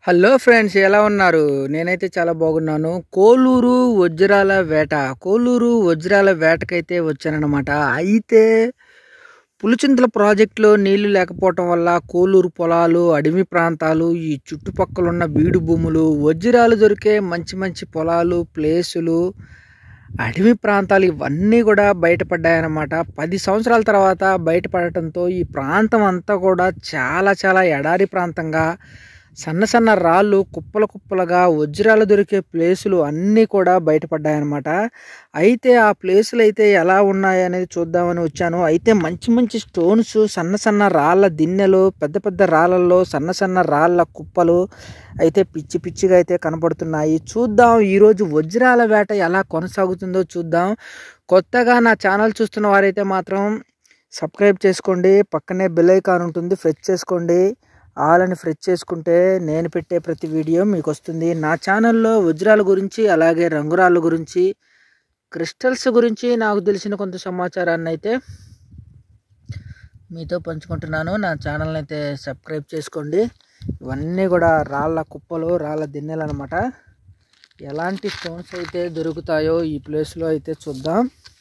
hello friends ఎలా ఉన్నారు నేనైతే చాలా బాగున్నాను కోలూరు వజ్రాల వేట కోలూరు వజ్రాల వేటకైతే వచ్చానన్నమాట అయితే పులిచింతల ప్రాజెక్టులో నీళ్లు లేకపోవటం వల్ల కోలూరు పొలాలు అడవి ప్రాంతాలు ఈ చుట్టుపక్కల ఉన్న బీడు భూములు వజ్రాలు దొరికే మంచి మంచి పొలాలు ప్లేసులు అడవి ప్రాంతాలు ఇవన్నీ కూడా బయటపడ్డాయన్నమాట పది సంవత్సరాల తర్వాత బయటపడటంతో ఈ ప్రాంతం అంతా కూడా చాలా చాలా ఎడారి ప్రాంతంగా సన్న సన్న రాళ్ళు కుప్పల కుప్పలుగా వజ్రాలు దొరికే ప్లేసులు అన్నీ కూడా బయటపడ్డాయన్నమాట అయితే ఆ ప్లేసులు అయితే ఎలా ఉన్నాయి అనేది చూద్దామని వచ్చాను అయితే మంచి మంచి స్టోన్స్ సన్న సన్న రాళ్ళ దిన్నెలు పెద్ద పెద్ద రాళ్ళల్లో సన్న సన్న రాళ్ళ కుప్పలు అయితే పిచ్చి పిచ్చిగా అయితే కనపడుతున్నాయి చూద్దాం ఈరోజు వజ్రాల వేట ఎలా కొనసాగుతుందో చూద్దాం కొత్తగా నా ఛానల్ చూస్తున్న వారైతే మాత్రం సబ్స్క్రైబ్ చేసుకోండి పక్కనే బెల్ ఐకాన్ ఉంటుంది ఫ్రెష్ చేసుకోండి ఆల్ అని ఫ్రెష్ చేసుకుంటే నేను పెట్టే ప్రతి వీడియో మీకు వస్తుంది నా ఛానల్లో వజ్రాల గురించి అలాగే రంగురాళ్ళ గురించి క్రిస్టల్స్ గురించి నాకు తెలిసిన కొంత సమాచారాన్ని అయితే మీతో పంచుకుంటున్నాను నా ఛానల్ని అయితే సబ్స్క్రైబ్ చేసుకోండి ఇవన్నీ కూడా రాళ్ళ కుప్పలు రాళ్ళ దిన్నెలు అనమాట ఎలాంటి స్టోన్స్ అయితే దొరుకుతాయో ఈ ప్లేస్లో అయితే చూద్దాం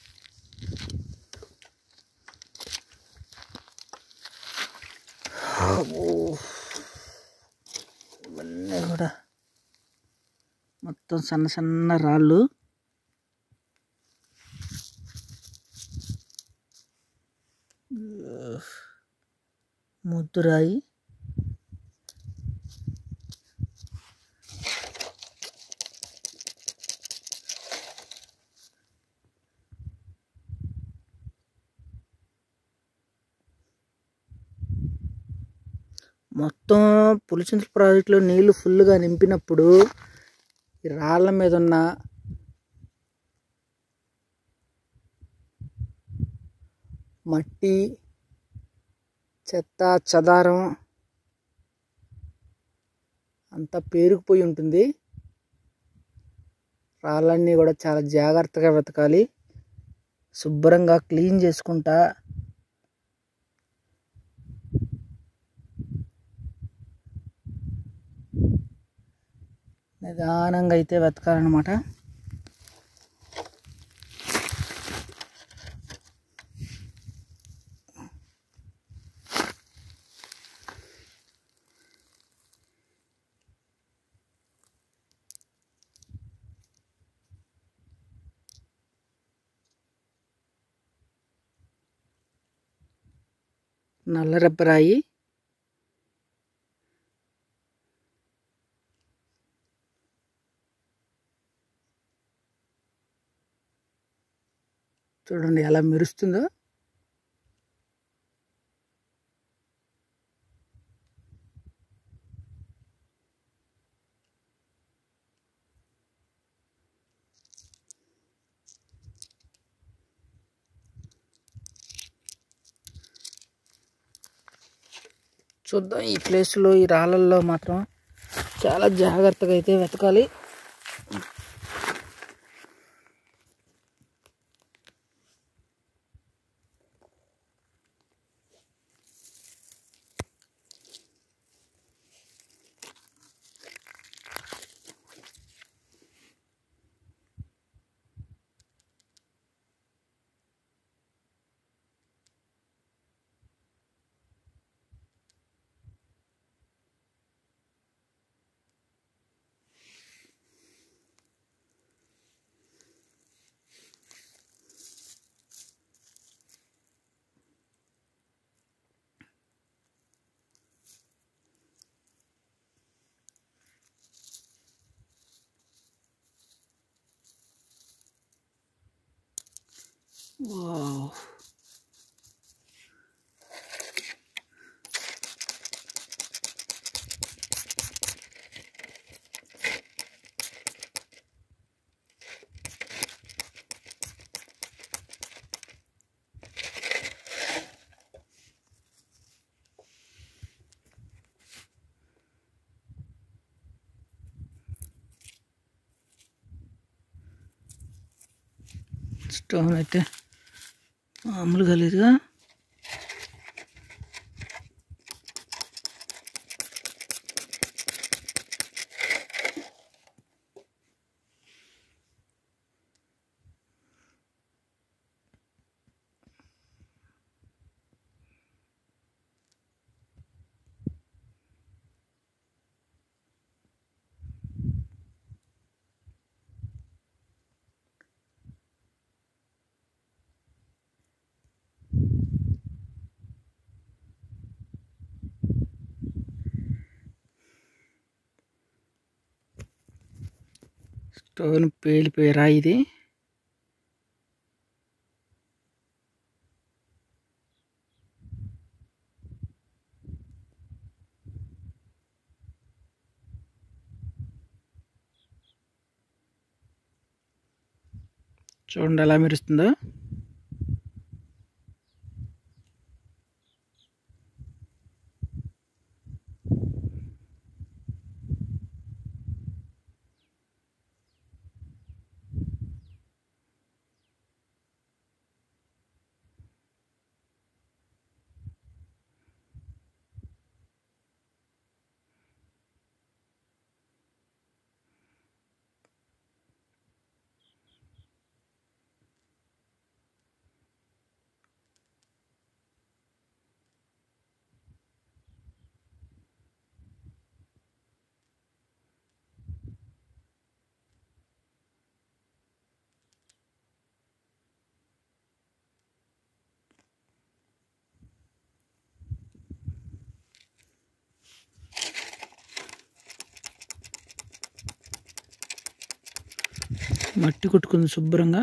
ఇవన్నీ కూడా మొత్తం సన్న సన్న రాళ్ళు ముద్దురాయి మొత్తం పులిచింతల ప్రాజెక్టులో నీళ్లు ఫుల్గా నింపినప్పుడు ఈ రాళ్ళ మీద ఉన్న మట్టి చెత్త చెదారం అంతా పేరుకుపోయి ఉంటుంది రాళ్ళన్నీ కూడా చాలా జాగ్రత్తగా వెతకాలి శుభ్రంగా క్లీన్ చేసుకుంటా నిదానంగా అయితే వెతకాలన్నమాట నల్ల రబ్బరాయి చూడండి ఎలా మెరుస్తుందో చూద్దాం ఈ ప్లేస్లో ఈ రాళ్ళల్లో మాత్రం చాలా జాగ్రత్తగా అయితే వెతకాలి వావ్ స్టోన్ అయితే మామూలుగా లేదుగా స్టోన్ పేలిపోయారా ఇది చూడండి ఎలా మెరుస్తుందో మట్టి కొట్టుకుంది శుభ్రంగా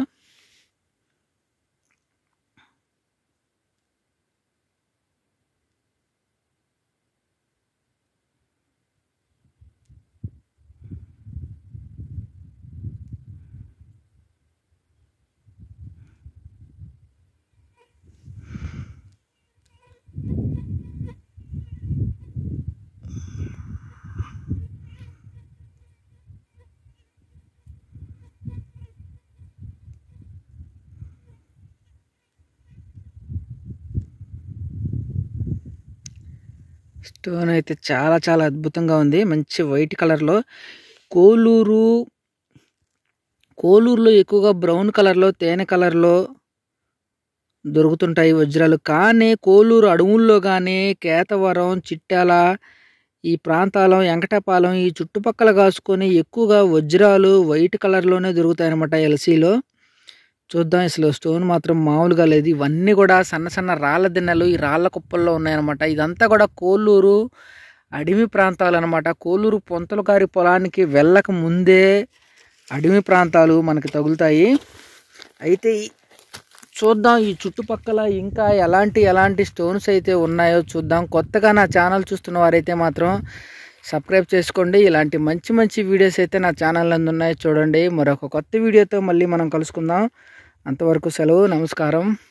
స్టోన్ అయితే చాలా చాలా అద్భుతంగా ఉంది మంచి వైట్ కలర్లో కోలూరు కోలూరులో ఎక్కువగా బ్రౌన్ కలర్లో తేనె కలర్లో దొరుకుతుంటాయి వజ్రాలు కానీ కోలూరు అడవుల్లో కానీ కేతవరం చిట్యాల ఈ ప్రాంతాలం వెంకటపాలెం ఈ చుట్టుపక్కల కాసుకొని ఎక్కువగా వజ్రాలు వైట్ కలర్లోనే దొరుకుతాయి అన్నమాట ఎల్సీలో చూద్దాం అసలు స్టోన్ మాత్రం మామూలుగా లేదు ఇవన్నీ కూడా సన్న సన్న రాళ్ళ దిన్నెలు ఈ రాళ్ళ కుప్పల్లో ఉన్నాయన్నమాట ఇదంతా కూడా కోల్లూరు అడవి ప్రాంతాలు అనమాట కోల్లూరు పొంతల గారి పొలానికి వెళ్ళక ముందే అడవి ప్రాంతాలు మనకి తగులుతాయి అయితే ఈ- చూద్దాం ఈ చుట్టుపక్కల ఇంకా ఎలాంటి ఎలాంటి స్టోన్స్ అయితే ఉన్నాయో చూద్దాం కొత్తగా నా ఛానల్ చూస్తున్న వారైతే మాత్రం సబ్స్క్రైబ్ చేసుకోండి ఇలాంటి మంచి మంచి వీడియోస్ అయితే నా ఛానల్ నందు ఉన్నాయి చూడండి మరొక కొత్త వీడియోతో మళ్ళీ మనం కలుసుకుందాం అంతవరకు సెలవు నమస్కారం